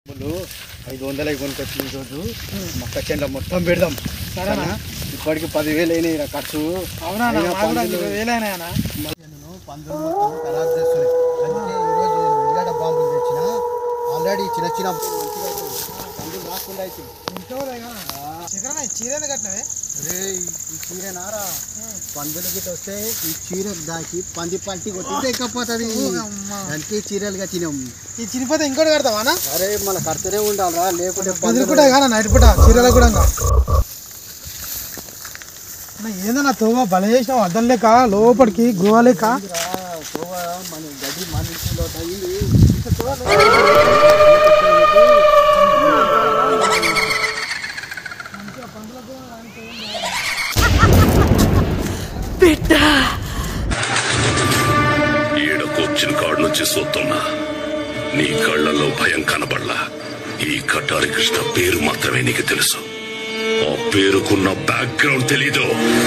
డబ్బులు ఐదు వందలు కొనుక్కొచ్చి ఈరోజు మొక్క చెండ మొత్తం పెడదాం సరేనా? సరేనా? ఇప్పటికి పదివేలు అయినాయి రా ఖర్చు అవునా అన్న? అయినా మాకు కూడా పందులు- ఇరవై వేలు అయినాయి అన్న. నేను పందులు మొత్తం ఖరాబ్ చేస్తున్నాయి అందుకే ఈరోజు నేను ఉల్లిగడ్డ బాంబులు తెచ్చిన ఆల్రెడీ చిన్న చిన్న మంచిగా అవుతుంది. పందులు రాకుండా అయితే శిఖరన్న, ఈ చీర ఎందుకు కట్టినవే? రే ఈ చీర నారా పందులు గిట్ట వస్తే ఈ చీర దాకి పంది పల్టి కొట్టి ఎక్కపోతుంది అమ్మా. దానికి చీరలు కట్టినాం ఈ చినిపోతే ఇంకోటి కడతావా అన్న? అరే మన కర్తనే ఉండాలరా లేకుంటే పొద్దున పందులు పూట కానా నైట్ పూట చీరలకు కూడా ఇంకా. అన్న, ఏందన్నా తోవ బల చేసినావు అద్దం లేక లోపలికి గృహ లేక రా, తోవ మన గడ్డి మన ఇంట్లో తగిలి ఈడకొచ్చిన కాడు నుంచి చూస్తున్నా నీ కళ్ళల్లో భయం కనబడలా ఈ కటారి కృష్ణ పేరు మాత్రమే నీకు తెలుసు ఆ పేరుకున్న బ్యాక్గ్రౌండ్ తెలీదు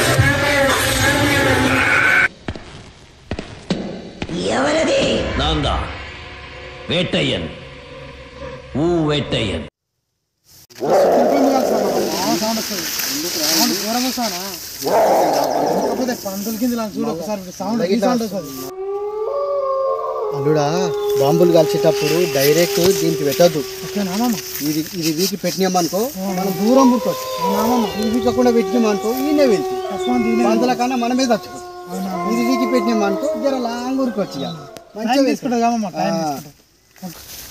ఎవరది నాందా వేటయ్యన్ ఊ వేటయ్యన్ సౌండ్ వస్తుంది సౌండ్ ఘోరంగా వస్తానా కాకపోతే పందుల కింద ఇలా చూడు ఒకసారి సౌండ్ ఈ సౌండ్ వస్తుంది అల్లుడా బాంబులు కాల్చేటప్పుడు డైరెక్ట్ దీనికి పెట్టద్దు ఓకేనా మామ ఇది ఇది వీకి పెట్టినామనుకో మనం దూరం పుట్టుకోవచ్చు అవునా ఇది వీకకుండా పెట్టినామనుకో ఈయనే వెళ్తుంది అస్మాన్ దీనే పందుల కన్నా మనమే చచ్చిపోతుంది అవునా ఇది వీకి పెట్టినామనుకో జర లాంగ్ ఊరుకోవచ్చు ఇక టైం మంచిగా తీసుకుంటుంది కామమ్మ టైం ఆ. తీసుకుంటుంది